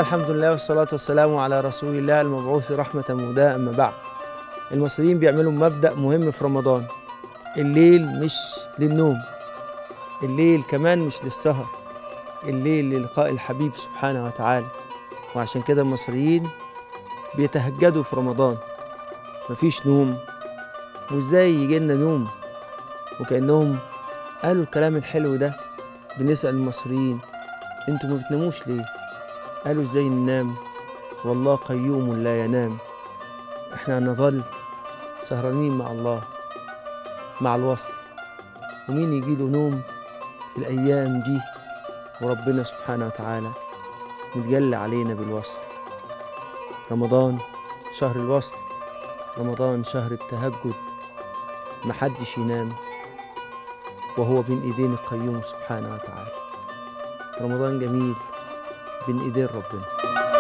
الحمد لله والصلاة والسلام على رسول الله المبعوث رحمة مهداة أما بعد المصريين بيعملوا مبدأ مهم في رمضان الليل مش للنوم الليل كمان مش للسهر الليل للقاء الحبيب سبحانه وتعالى وعشان كده المصريين بيتهجدوا في رمضان مفيش نوم وازاي يجي لنا نوم وكأنهم قالوا الكلام الحلو ده بنسأل المصريين انتوا ما بتناموش ليه قالوا ازاي ننام والله قيوم لا ينام احنا هنظل سهرانين مع الله مع الوصل ومين يجيله نوم في الأيام دي وربنا سبحانه وتعالى متجلى علينا بالوصل رمضان شهر الوصل رمضان شهر التهجد محدش ينام وهو بين ايدين القيوم سبحانه وتعالى رمضان جميل بين ايدين ربنا